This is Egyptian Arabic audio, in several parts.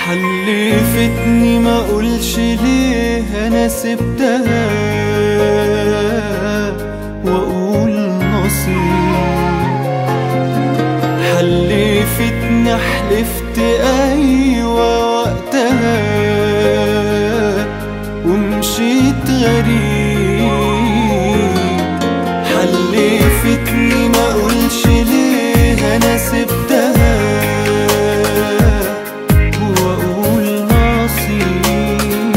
حلفتني ما اقولش ليه انا سبتها واقول نصيب حلفتني حلفت ايوه وقتها ومشيت غريب حلفتني ما اقولش ليه انا سبتها واقول نصيب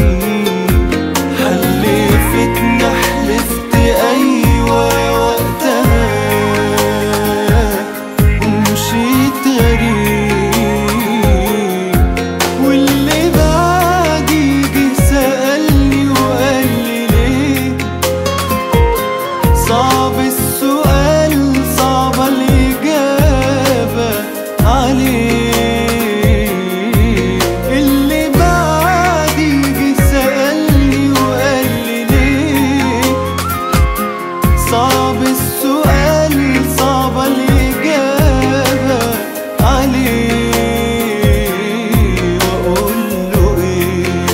حلفتني حلفت ايوه وقتها ومشيت غريب واللي بعدي جه سألني وقال لي ليه صعب السؤال صعبة الإجابة عليه اللي بعدي جه سألني وقال لي ليه صعب السؤال صعبة الإجابة عليه وأقول له إيه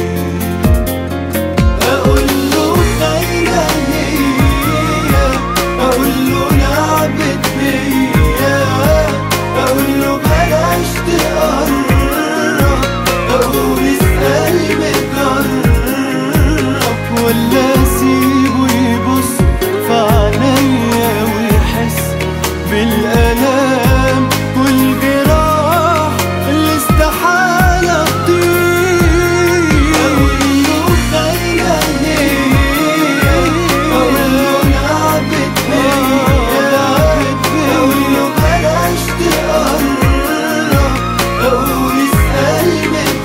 أقول له خاينة هي أقول له لعبت بيا أقول له بلاش تقرب أقول اسأل مجرب ولا أسيبه يبص في عينيا ويحس بالآلام والجراح اللي استحالة تطير أقول له خاينة هي أقول له لعبت بيا أقول له بلاش تقرب أقول اسأل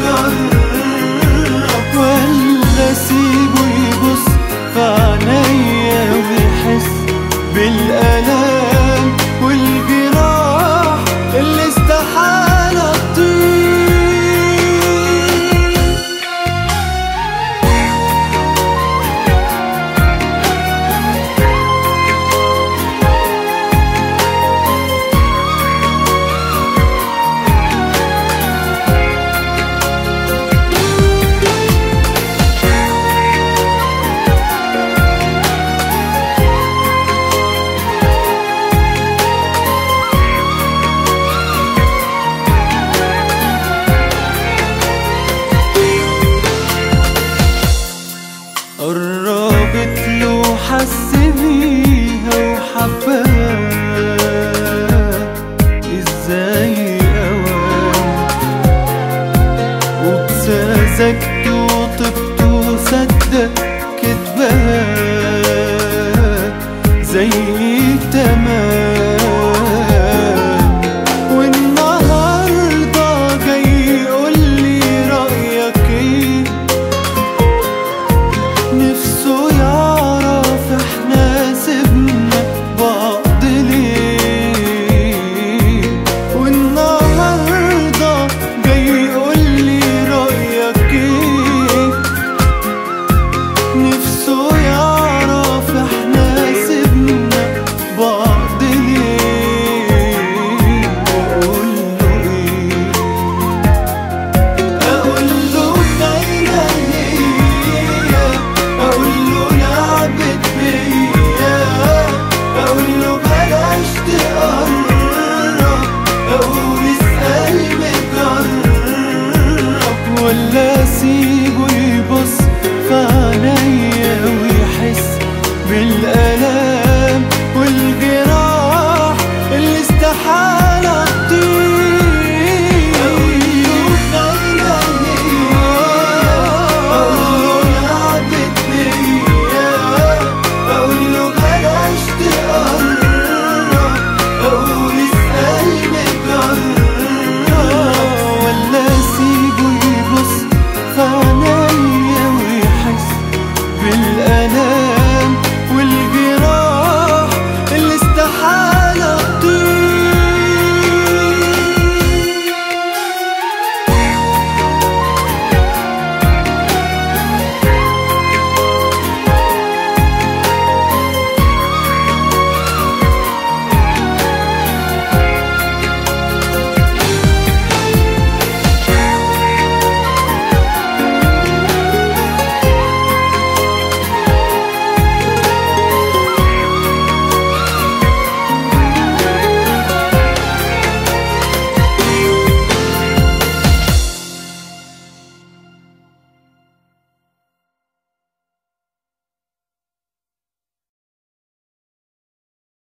مجرب ولا أسيبه يبص في عينيا ويحس بالآلام والجراح اللي استحالة تطير قربت له حس بيها وحبها ازاي اوام وبسذجت وطبت وصدق كدبها زي تمام